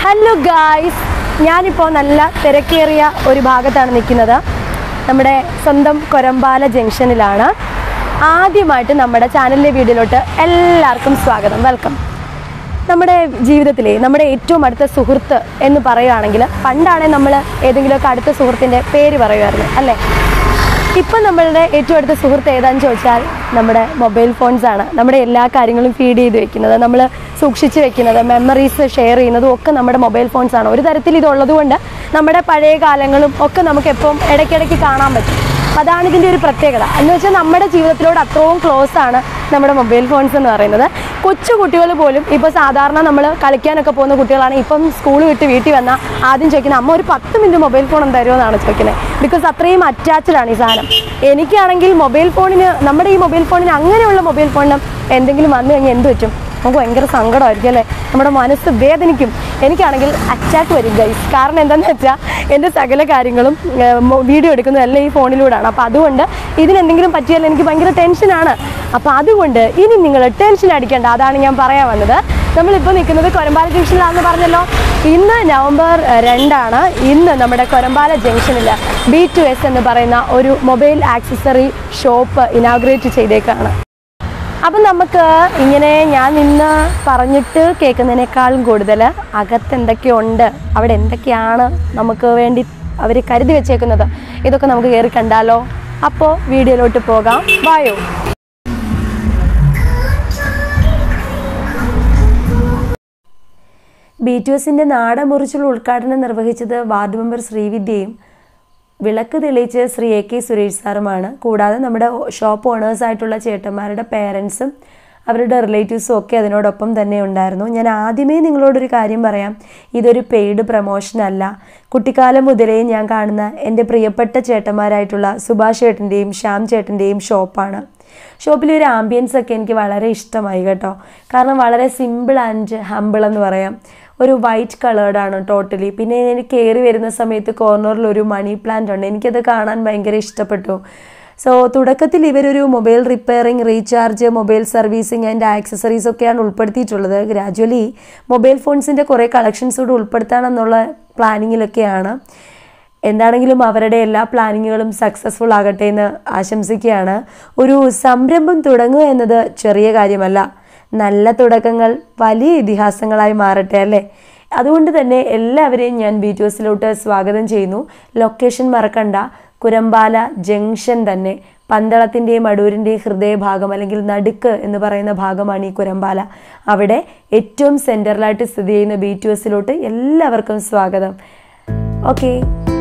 Hello guys ഞാനിപ്പോൾ നല്ല തിരക്കേറിയ ഒരു ഭാഗത്താണ് നിൽക്കുന്നത് നമ്മുടെ സ്വന്തം കൊരമ്പാല ജംഗ്ഷനിലാണ് ആദ്യമായിട്ട് നമ്മുടെ ചാനലിലെ വീഡിയോയിലോട്ട് എല്ലാവർക്കും സ്വാഗതം വെൽക്കം നമ്മുടെ ജീവിതത്തിലെ നമ്മുടെ ഏറ്റവും അടുത്ത സുഹൃത്ത് എന്ന് പറയുകയാണെങ്കിൽ പണ്ടാണെങ്കിൽ നമ്മൾ ഏതെങ്കിലുമൊക്കെ അടുത്ത സുഹൃത്തിൻ്റെ പേര് പറയുമായിരുന്നു അല്ലേ ഇപ്പം നമ്മളുടെ ഏറ്റവും അടുത്ത സുഹൃത്ത് ഏതാന്ന് ചോദിച്ചാൽ നമ്മുടെ മൊബൈൽ ഫോൺസ് ആണ് നമ്മുടെ എല്ലാ കാര്യങ്ങളും ഫീഡ് ചെയ്ത് വെക്കുന്നത് നമ്മൾ സൂക്ഷിച്ച് വെക്കുന്നത് മെമ്മറീസ് ഷെയർ ചെയ്യുന്നതും ഒക്കെ നമ്മുടെ മൊബൈൽ ഫോൺസ് ആണ് ഒരു തരത്തിൽ ഇതുള്ളത് കൊണ്ട് നമ്മുടെ പഴയ കാലങ്ങളും ഒക്കെ നമുക്ക് എപ്പം ഇടയ്ക്കിടയ്ക്ക് കാണാൻ പറ്റും അതാണ് ഇതിൻ്റെ ഒരു പ്രത്യേകത എന്ന് വെച്ചാൽ നമ്മുടെ ജീവിതത്തിലോട് അത്രയും ക്ലോസ് ആണ് നമ്മുടെ മൊബൈൽ ഫോൺസ് എന്ന് പറയുന്നത് കൊച്ചു കുട്ടികൾ പോലും ഇപ്പോൾ സാധാരണ നമ്മൾ കളിക്കാനൊക്കെ പോകുന്ന കുട്ടികളാണ് ഇപ്പം സ്കൂൾ വിട്ട് വീട്ടിൽ വന്നാൽ ആദ്യം ചോദിക്കുന്നത് അമ്മ ഒരു പത്ത് മിനിറ്റ് മൊബൈൽ ഫോൺ തരുമോ എന്നാണ് ചോദിക്കുന്നത് ബിക്കോസ് അത്രയും അറ്റാച്ച്ഡ് ആണ് ഈ സാധനം എനിക്കാണെങ്കിൽ മൊബൈൽ ഫോണിന് നമ്മുടെ ഈ മൊബൈൽ ഫോണിന് അങ്ങനെയുള്ള മൊബൈൽ ഫോണിന് എന്തെങ്കിലും വന്നു കഴിഞ്ഞാൽ എന്ത് പറ്റും നമുക്ക് ഭയങ്കര സങ്കടമായിരിക്കും അല്ലേ നമ്മുടെ മനസ്സ് വേദനിക്കും എനിക്കാണെങ്കിൽ അറ്റാക്ക് വരും ഗൈസ് കാരണം എന്താണെന്ന് വെച്ചാൽ എൻ്റെ സകല കാര്യങ്ങളും വീഡിയോ എടുക്കുന്നതെല്ലാം ഈ ഫോണിലൂടെയാണ് അപ്പോൾ അതുകൊണ്ട് ഇതിനെന്തെങ്കിലും പറ്റിയാൽ എനിക്ക് ഭയങ്കര ടെൻഷനാണ് അപ്പോൾ അതുകൊണ്ട് ഇനി നിങ്ങൾ ടെൻഷൻ അടിക്കേണ്ട അതാണ് ഞാൻ പറയാൻ വന്നത് നമ്മളിപ്പോൾ നിൽക്കുന്നത് കൊരമ്പാല ജംഗ്ഷനിലാണെന്ന് പറഞ്ഞല്ലോ ഇന്ന് നവംബർ ഏഹ്, രണ്ടാണ് ഇന്ന് നമ്മുടെ കൊരമ്പാല ജംഗ്ഷനിൽ ബി ടു എസ് എന്ന് പറയുന്ന ഒരു മൊബൈൽ ആക്സസറി ഷോപ്പ് ഇനാഗ്രേറ്റ് ചെയ്തേക്കാണ് അപ്പം നമുക്ക് ഇങ്ങനെ ഞാൻ ഇന്ന് പറഞ്ഞിട്ട് കേൾക്കുന്നതിനേക്കാളും കൂടുതൽ അകത്ത് എന്തൊക്കെയുണ്ട് അവിടെ എന്തൊക്കെയാണ് നമുക്ക് വേണ്ടി അവർ കരുതി വെച്ചേക്കുന്നത് ഇതൊക്കെ നമുക്ക് കയറി കണ്ടാലോ അപ്പോൾ വീഡിയോയിലോട്ട് പോകാം വായോ ബി ടു എസിൻ്റെ നാടൻ മുറിച്ചുള്ള ഉദ്ഘാടനം നിർവഹിച്ചത് വാർഡ് മെമ്പർ ശ്രീവിദ്യയും വിളക്ക് തെളിയിച്ച് ശ്രീ എ കെ സുരേഷ് സാറുമാണ് കൂടാതെ നമ്മുടെ ഷോപ്പ് ഓണേഴ്സായിട്ടുള്ള ചേട്ടന്മാരുടെ പേരൻസും അവരുടെ റിലേറ്റീവ്സും ഒക്കെ അതിനോടൊപ്പം തന്നെ ഉണ്ടായിരുന്നു ഞാൻ ആദ്യമേ നിങ്ങളോടൊരു കാര്യം പറയാം ഇതൊരു പെയ്ഡ് പ്രൊമോഷൻ അല്ല കുട്ടിക്കാലം മുതലേ ഞാൻ കാണുന്ന എൻ്റെ പ്രിയപ്പെട്ട ചേട്ടന്മാരായിട്ടുള്ള സുഭാഷ് ചേട്ടൻ്റെയും ശ്യാം ചേട്ടൻ്റെയും ഷോപ്പാണ് ഷോപ്പിലെ ഒരു ആംബിയൻസ് ഒക്കെ എനിക്ക് വളരെ ഇഷ്ടമായി കേട്ടോ കാരണം വളരെ സിമ്പിൾ ആൻഡ് ഹമ്പിൾ എന്ന് പറയാം ഒരു വൈറ്റ് കളേർഡാണ് ടോട്ടലി പിന്നെ എനിക്ക് കയറി വരുന്ന സമയത്ത് കോർണറിൽ ഒരു മണി പ്ലാന്റ് ഉണ്ട് എനിക്കത് കാണാൻ ഭയങ്കര ഇഷ്ടപ്പെട്ടു സോ തുടക്കത്തിൽ ഇവരൊരു mobile repairing recharge mobile servicing and accessories ഒക്കെയാണ് ഉൾപ്പെടുത്തിയിട്ടുള്ളത് ഗ്രാജുവലി മൊബൈൽ ഫോൺസിൻ്റെ കുറേ കളക്ഷൻസ് കൂടെ ഉൾപ്പെടുത്താനെന്നുള്ള പ്ലാനിങ്ങിലൊക്കെയാണ് എന്താണെങ്കിലും അവരുടെ എല്ലാ പ്ലാനിങ്ങുകളും സക്സസ്ഫുൾ ആകട്ടെ എന്ന് ആശംസിക്കുകയാണ് ഒരു സംരംഭം തുടങ്ങുക എന്നത് ചെറിയ കാര്യമല്ല നല്ല തുടക്കങ്ങൾ വലിയ ഇതിഹാസങ്ങളായി മാറട്ടെ അല്ലേ അതുകൊണ്ട് തന്നെ എല്ലാവരെയും ഞാൻ ബി ടു എസിലോട്ട് സ്വാഗതം ചെയ്യുന്നു ലൊക്കേഷൻ മറക്കണ്ട കുരമ്പാല ജംഗ്ഷൻ തന്നെ പന്തളത്തിൻ്റെയും അടൂരിൻ്റെയും ഹൃദയഭാഗം അല്ലെങ്കിൽ നടുക്ക് എന്ന് പറയുന്ന ഭാഗമാണ് ഈ കുരമ്പാല അവിടെ ഏറ്റവും സെൻറ്ററിലായിട്ട് സ്ഥിതി ചെയ്യുന്ന ബി ടു എസിലോട്ട് എല്ലാവർക്കും സ്വാഗതം okay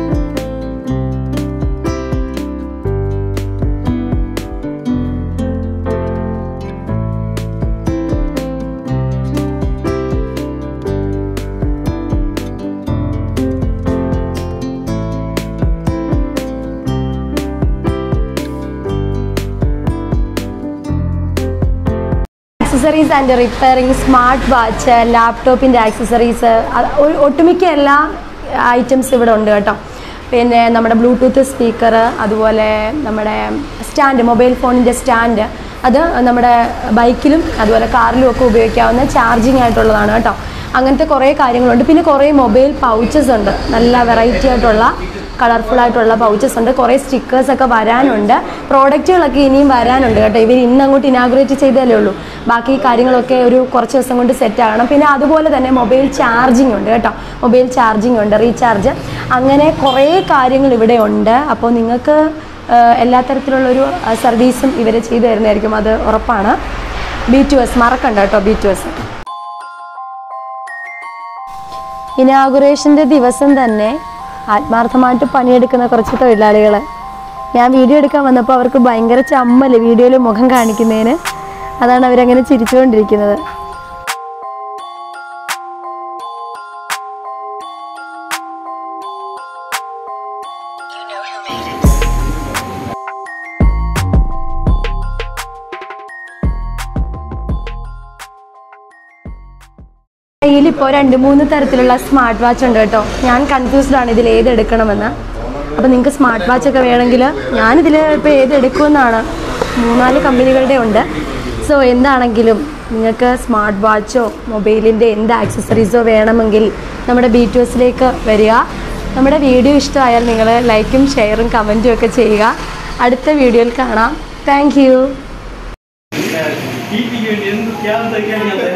accessories and repairing smart watch ലാപ്ടോപ്പിൻ്റെ ആക്സസറീസ് ഒട്ടുമിക്ക എല്ലാ ഐറ്റംസ് ഇവിടെ ഉണ്ട് കേട്ടോ പിന്നെ നമ്മുടെ ബ്ലൂടൂത്ത് സ്പീക്കർ അതുപോലെ നമ്മുടെ സ്റ്റാൻഡ് മൊബൈൽ ഫോണിൻ്റെ സ്റ്റാൻഡ് അത് നമ്മുടെ ബൈക്കിലും അതുപോലെ കാറിലും ഒക്കെ ഉപയോഗിക്കാവുന്ന ചാർജിങ് ആയിട്ടുള്ളതാണ് കേട്ടോ അങ്ങനത്തെ കുറേ കാര്യങ്ങളുണ്ട് പിന്നെ കുറേ മൊബൈൽ പൗച്ചസ് ഉണ്ട് നല്ല വെറൈറ്റി ആയിട്ടുള്ള കളർഫുൾ ആയിട്ടുള്ള പൗച്ചസ് ഉണ്ട് കുറേ സ്റ്റിക്കേഴ്സ് ഒക്കെ വരാനുണ്ട് പ്രോഡക്റ്റുകളൊക്കെ ഇനിയും വരാനുണ്ട് കേട്ടോ ഇവർ ഇന്ന് അങ്ങോട്ട് ഇനാഗ്രേറ്റ് ചെയ്തല്ലേ ഉള്ളൂ ബാക്കി കാര്യങ്ങളൊക്കെ ഒരു കുറച്ച് ദിവസം കൊണ്ട് സെറ്റ് ആകണം പിന്നെ അതുപോലെ തന്നെ മൊബൈൽ ചാർജിങ് ഉണ്ട് കേട്ടോ മൊബൈൽ ചാർജിങ് ഉണ്ട് റീചാർജ് അങ്ങനെ കുറേ കാര്യങ്ങൾ ഇവിടെ ഉണ്ട് അപ്പോൾ നിങ്ങൾക്ക് ആഹ്, എല്ലാ തരത്തിലുള്ളൊരു ആഹ്, സർവീസും ഇവർ ചെയ്തു തരുന്നതായിരിക്കും അത് ഉറപ്പാണ് ബി ടു എസ് മറക്കണ്ട കേട്ടോ ബി ടു എസ് ഇനാഗുറേഷൻ്റെ ദിവസം തന്നെ ആത്മാർത്ഥമായിട്ട് പണിയെടുക്കുന്ന കുറച്ച് തൊഴിലാളികൾ ഞാൻ വീഡിയോ എടുക്കാൻ വന്നപ്പോൾ അവർക്ക് ഭയങ്കര ചമ്മല് വീഡിയോയിൽ മുഖം കാണിക്കുന്നതിന് അതാണ് അവരങ്ങനെ ചിരിച്ചുകൊണ്ടിരിക്കുന്നത് കയ്യിൽ ഇപ്പോൾ രണ്ട് മൂന്ന് തരത്തിലുള്ള സ്മാർട്ട് വാച്ച് ഉണ്ട് കേട്ടോ ഞാൻ കൺഫ്യൂസ്ഡ് ആണ് ഇതിൽ ഏത് എടുക്കണമെന്ന് അപ്പോൾ നിങ്ങൾക്ക് സ്മാർട്ട് വാച്ച് ഒക്കെ വേണമെങ്കിൽ ഞാനിതിൽ ഇപ്പോൾ ഏത് എടുക്കുമെന്നാണ് മൂന്നാല് കമ്പനികളുടെ ഉണ്ട് സോ എന്താണെങ്കിലും നിങ്ങൾക്ക് സ്മാർട്ട് വാച്ചോ മൊബൈലിൻ്റെ എന്ത് ആക്സസറീസോ വേണമെങ്കിൽ നമ്മുടെ ബി ടു എസിലേക്ക് വരിക നമ്മുടെ വീഡിയോ ഇഷ്ടമായാൽ നിങ്ങൾ ലൈക്കും ഷെയറും കമൻറ്റും ഒക്കെ ചെയ്യുക അടുത്ത വീഡിയോയിൽ കാണാം താങ്ക് യു ടി പിക്ക് വേണ്ടി എന്ത് ത്യാഗം സഹിക്കാൻ ഞാൻ തയ്യാറാണ്.